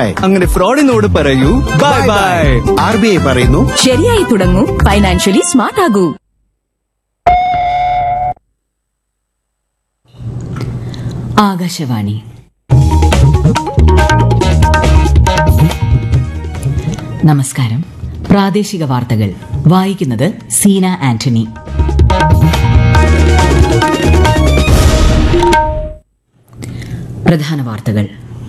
verify അങ്ങനെ ഫ്രോഡിനോട് പറയൂ bye bye R B I പറയുന്നു ശരിയായി തുടങ്ങൂ ഫൈനാൻഷ്യലി സ്മാർട്ട് ആകൂ ആകാശവാണി നമസ്കാരം പ്രാദേശിക വാർത്തകൾ വായിക്കുന്നത് സീന ആന്റണി പ്രധാന വാർത്തകൾ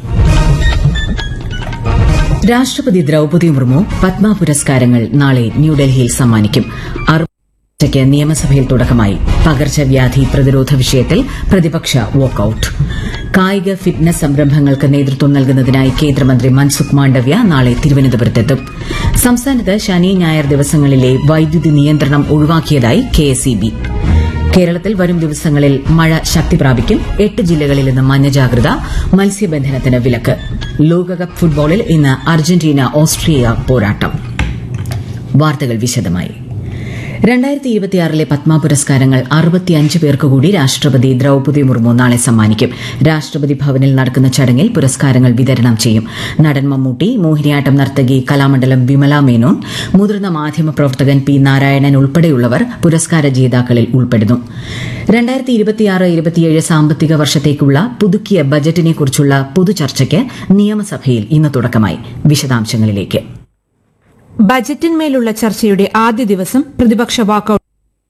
രാഷ്ട്രപതി ദ്രൌപതി മുർമു പത്മ പുരസ്കാരങ്ങൾ നാളെ ന്യൂഡൽഹിയിൽ സമ്മാനിക്കും അറുപറ്റയ്ക്ക് നിയമസഭയിൽ തുടക്കമായി പകർച്ചവ്യാധി പ്രതിരോധ വിഷയത്തിൽ പ്രതിപക്ഷ വാക്കൌട്ട് കായിക ഫിറ്റ്നസ് സംരംഭങ്ങൾക്ക് നേതൃത്വം നൽകുന്നതിനായി കേന്ദ്രമന്ത്രി മൻസുഖ് മാണ്ഡവ്യ നാളെ തിരുവനന്തപുരത്തെത്തും സംസ്ഥാനത്ത് ശനി ഞായർ ദിവസങ്ങളിലെ വൈദ്യുതി നിയന്ത്രണം ഒഴിവാക്കിയതായി കെഎസ്ഇബി കേരളത്തിൽ വരും ദിവസങ്ങളിൽ മഴ ശക്തി പ്രാപിക്കും എട്ട് ജില്ലകളിൽ ഇന്ന് മഞ്ഞ ജാഗ്രത മത്സ്യബന്ധനത്തിന് വിലക്ക് ലോകകപ്പ് ഫുട്ബോളിൽ ഇന്ന് അർജന്റീന ഓസ്ട്രിയ പോരാട്ടം വാർത്തകൾ വിശദമായി രണ്ടായിരത്തി ഇരുപത്തിയാറിലെ പത്മ പുരസ്കാരങ്ങൾ അറുപത്തിയഞ്ച് പേർക്ക് കൂടി രാഷ്ട്രപതി ദ്രൌപതി മുർമു നാളെ സമ്മാനിക്കും രാഷ്ട്രപതി ഭവനിൽ നടക്കുന്ന ചടങ്ങിൽ പുരസ്കാരങ്ങൾ വിതരണം ചെയ്യും നടൻ മമ്മൂട്ടി മോഹിനിയാട്ടം നർത്തകി കലാമണ്ഡലം വിമല മേനോൻ മുതിർന്ന മാധ്യമ പ്രവർത്തകൻ പി നാരായണൻ ഉൾപ്പെടെയുള്ളവർ പുരസ്കാര ജേതാക്കളിൽ ഉൾപ്പെടുന്നു രണ്ടായിരത്തി ഇരുപത്തിയാറ് ഇരുപത്തിയേഴ് സാമ്പത്തിക വർഷത്തേക്കുള്ള പുതുക്കിയ ബജറ്റിനെക്കുറിച്ചുള്ള പൊതുചർച്ചയ്ക്ക് നിയമസഭയിൽ ഇന്ന് തുടക്കമായി വിശദാംശങ്ങളിലേക്ക് ബജറ്റിന്മേലുള്ള ചർച്ചയുടെ ആദ്യ ദിവസം പ്രതിപക്ഷ വാക്കൌട്ട്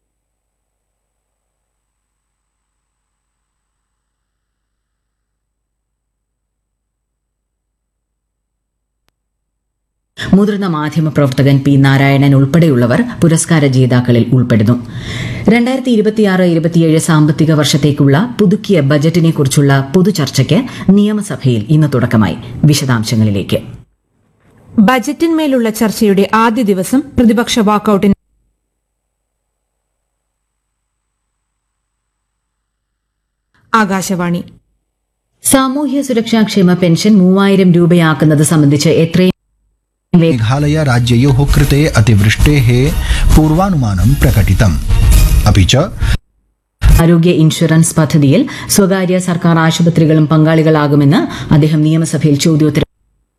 മുതിർന്ന മാധ്യമ പ്രവർത്തകൻ പി നാരായണൻ ഉൾപ്പെടെയുള്ളവർ പുരസ്കാര ജേതാക്കളിൽ ഉൾപ്പെടുന്നു രണ്ടായിരത്തി ഇരുപത്തിയാറ് ഇരുപത്തിയേഴ് സാമ്പത്തിക വർഷത്തേക്കുള്ള പുതുക്കിയ ബജറ്റിനെക്കുറിച്ചുള്ള പൊതുചർച്ചയ്ക്ക് നിയമസഭയിൽ ഇന്ന് തുടക്കമായി വിശദാംശങ്ങളിലേക്ക് ബജറ്റിന്മേലുള്ള ചർച്ചയുടെ ആദ്യ ദിവസം പ്രതിപക്ഷ വാക്കൌട്ടിന് ആകാശവാണി സാമൂഹ്യ സുരക്ഷാ ക്ഷേമ പെൻഷൻ മൂവായിരം രൂപയാക്കുന്നത് സംബന്ധിച്ച് എത്രയും വേഗം मेघालय राज्ययोः कृते अतिवृष्टेः पूर्वानुमानं प्रकटितम् अपि च ആരോഗ്യ ഇൻഷുറൻസ് പദ്ധതിയിൽ സ്വകാര്യ സർക്കാർ ആശുപത്രികളും പങ്കാളികളാകുമെന്ന് അദ്ദേഹം നിയമസഭയിൽ ചോദ്യോത്തര